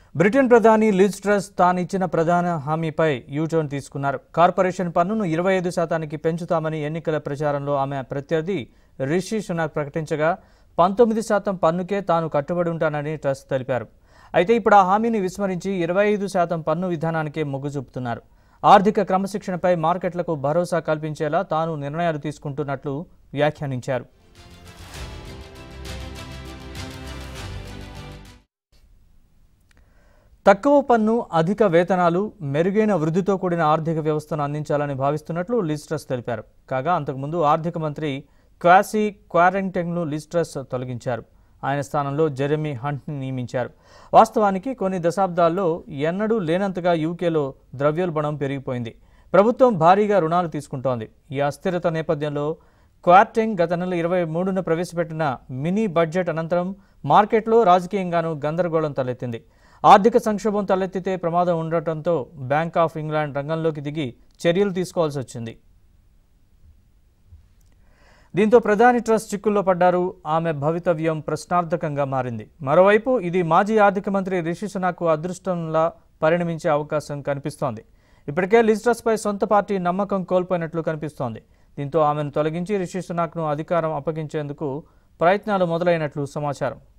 Britain ప్రధాని లిజ్ truss తాను ఇచ్చిన ప్రధాన హామీపై యూటర్న్ తీసుకున్నారు కార్పొరేషన్ పన్నును ఇరవై ఐదు శాతానికి పెంచుతామని ఎన్నికల ప్రచారంలో ఆమె ప్రత్యర్థి రిషి సునాక్ ప్రకటించగా పంతొమ్మిది శాతం పన్నుకే తాను కట్టుబడి ఉంటానని ట్రస్ తెలిపారు అయితే ఇప్పుడు ఆ హామీని విస్మరించి ఇరవై ఐదు శాతం పన్ను విధానానికే మొగ్గు చూపుతున్నారు ఆర్థిక క్రమశిక్షణపై మార్కెట్లకు భరోసా కల్పించేలా తాను నిర్ణయాలు తీసుకుంటున్నట్లు వ్యాఖ్యానించారు తక్కువ పన్ను అధిక వేతనాలు మెరుగైన వృద్ధితో కూడిన ఆర్థిక వ్యవస్థను అందించాలని భావిస్తున్నట్లు లిస్ట్రస్ తెలిపారు కాగా అంతకుముందు ఆర్థిక మంత్రి క్వాసీ క్వారంటైన్ను లిస్ట్రస్ తొలగించారు ఆయన స్థానంలో జెరెమీ హంట్ని నియమించారు వాస్తవానికి కొన్ని దశాబ్దాల్లో ఎన్నడూ లేనంతగా యూకేలో ద్రవ్యోల్బణం పెరిగిపోయింది ప్రభుత్వం భారీగా రుణాలు తీసుకుంటోంది ఈ అస్థిరత నేపథ్యంలో క్వార్టెంగ్ గత నెల ఇరవై మూడున ప్రవేశపెట్టిన మినీ బడ్జెట్ అనంతరం మార్కెట్లో రాజకీయంగానూ గందరగోళం తలెత్తింది ఆర్థిక సంక్షోభం తలెత్తితే ప్రమాదం ఉండటంతో బ్యాంక్ ఆఫ్ ఇంగ్లాండ్ రంగంలోకి దిగి చర్యలు తీసుకోవాల్సి వచ్చింది దీంతో ప్రధాని ట్రస్ట్ చిక్కుల్లో పడ్డారు ఆమె భవితవ్యం ప్రశ్నార్థకంగా మారింది మరోవైపు ఇది మాజీ ఆర్థిక మంత్రి రిషి సునాక్ అదృష్టంలా పరిణమించే అవకాశం కనిపిస్తోంది ఇప్పటికే లిజ్ ట్రస్పై సొంత పార్టీ నమ్మకం కోల్పోయినట్లు కనిపిస్తోంది దీంతో ఆమెను తొలగించి రిషి సునాక్ను అధికారం అప్పగించేందుకు ప్రయత్నాలు మొదలైనట్లు సమాచారం